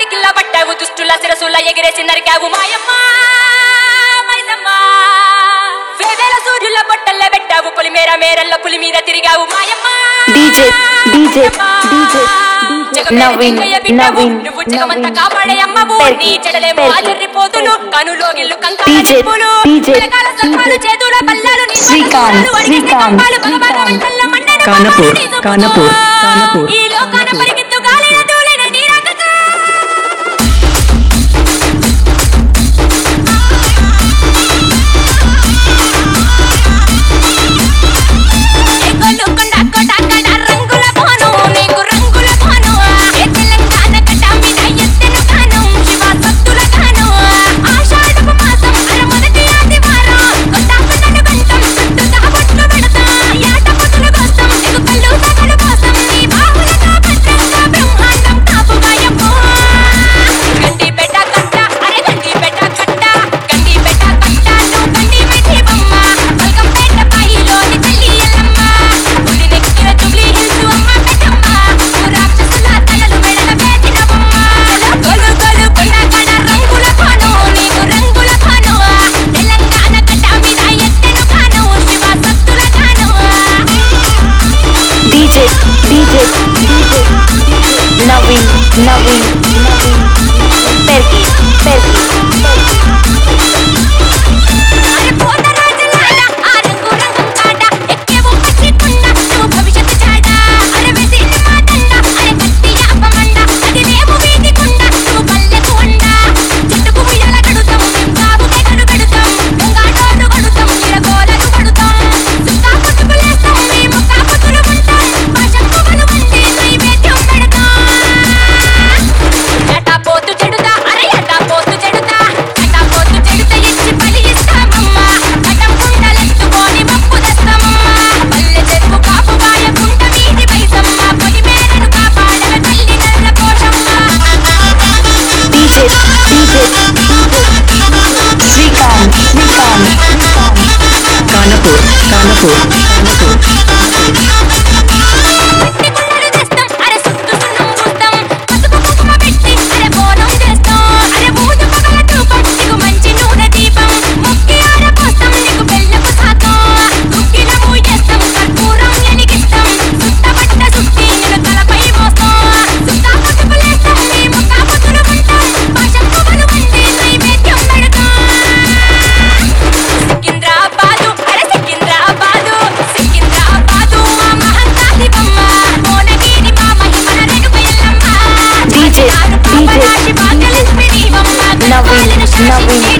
పిడికిల్ల పట్టావు దుష్టుల శిరసుల ఎగిరేసి నరికావు మాయమ్మ మైసమ్మ వేవేల సూర్యుల బొట్టల్ల పెట్టావు పులి మేర మేరల్ల పులి మీద తిరిగావు మాయమ్మ DJ, DJ, DJ, జగమేర Naveen, జింకయ్య బిడ్డవు, Naveen, నువ్వు జగమంత నవీన్. కాపాడే అమ్మవు పెర్కి, నీ చెడలేమో పెర్కి, ఆచర్రి పోతులు కనులో గిల్లు కంకాల DJ, నిప్పులు DJ, పిలకాల సత్వాలు చేతుల పల్లాలు నీ శ్రీకాంత్, పలుకులు అడిగిన శ్రీకాంత్, కంపాలు భగవాన్ శ్రీకాంత్. వెంటల్ల మన్నెను కానపూర్, బాబాని దుమ్ముతో. కానపూర్, కానపూర్, ఈ లోకాన కానపూర్. పరిగెత్తు గాలిన దూలిన నీ రాకతో. ఏ గొల్లుకొండ కొట్టక్కడ రంగుల భాను, నీకు రంగుల భాను. ఏ తెలంగాణ గడ్డ మీద ఎత్తెను గాను, శివ సత్తుల గాను. ఆషాఢపు మాసం అర మొదటి ఆదివారం, కొట్టాకొట్టను గంటం, చుట్టూ కాబొట్లు పెడతాం. యాట పొతులు కోస్తాం, నీకు కళ్ళు తగలు కోసం, నీ బాహులతో భద్రంగా బ్రహ్మాండం కాపుగాయమ్మో. గండి పెట్ట కట్ట, అరే గండి పెట్ట కట్ట, గండి పెట్ట కట్ట, నువ్వు గండి పెట్టి బొమ్మ. బల్కంపేట బాయిలోని తల్లి ఎల్లమ్మ. పులి నెక్కిన జుబ్లీ హిల్స్ అమ్మ పెద్దమ్మ. ఓ రాక్షసుల తలలు మెడల వేసిన బొమ్మ. గొలు గొలు కొండ కడ రంగుల భాను, నీకు రంగుల భాను. తెలంగాణ గడ్డ మీద ఎత్తెను గాను, శివ సత్తుల గాను. DJ, DJ, DJ, Naveen Naveen Naveen పెర్కి పెర్కి అరే పోత రాజులాడ, ఆ రంగు రంగు కాడ, ఎక్కేవు పచ్చి కొండ, నువ్వు భవిష్యత్తు చాడ. అరే వెసిని మాటండ, అరే కత్తి యాపమండ, అది రేవు వీధి కొండ, నువ్వు పల్లెకు వండ. చెట్టుకు ఉయ్యాల కడుతాం, మేం కాపుకే కడు పెడుతాం, గంగాడోరు కడుతాం, ఇరగోలను కడుతాం. సుక్కా పొట్టుకులేస్తాం, మేము కాపుతులు ఉంటాం, పాశం పువ్వులు వండి నైవేద్యం పెడతాం. ఎటా పోతు చెడుతా అరే ఎటా పోతు చెడుతా ఎటా పోతు చెడుతా ఇచ్చి బలి ఇస్తామమ్మా కటం కుండలెత్తుకొని మప్పు తెస్తామమ్మా పల్లె చెరువు కాపు బాయ కుంట వీధి పైసమ్మ పొలి మేరను కాపాడవ తల్లి నల్ల కోశమ్మ DJ, DJ, శ్రీకాంత్ శ్రీకాంత్ శ్రీకాంత్ కానపూర్ కానపూర్ కానపూర్ పట్టి కుండలు తెస్తాం అరే సుట్టు సున్నం పూస్తాం పసుపు కుంకుమ పెట్టి అరే బోనం చేస్తాం అరే బూజు పగల ధూపం నీకు మంచి నూనె దీపం ముక్కి ఆరపోస్తాం నీకు బెల్లపు శాతం దుక్కిన మూయేస్తాం కర్పూరం ఎలిగిస్తాం సుట్టబట్ట సుట్టి నేను తలపై మోస్తాం సుట్టా పసుపులేస్తాం నీ ముక్క పొతులు ఉంటాం పాశం పువ్వులు వండి నైవేద్యం పెడతాం సికింద్రాబాదు అరే సికింద్రాబాదు సికింద్రాబాదు ఆ మహంకాళి బొమ్మ మోనగిరి మా మహిమల రేణుక ఎల్లమ్మ DJ, నాడు DJ, పాపనాశి భాగ్యలక్ష్మి నీ బొమ్మ నవీన్, గర్భాలను శాసించి నవీన్,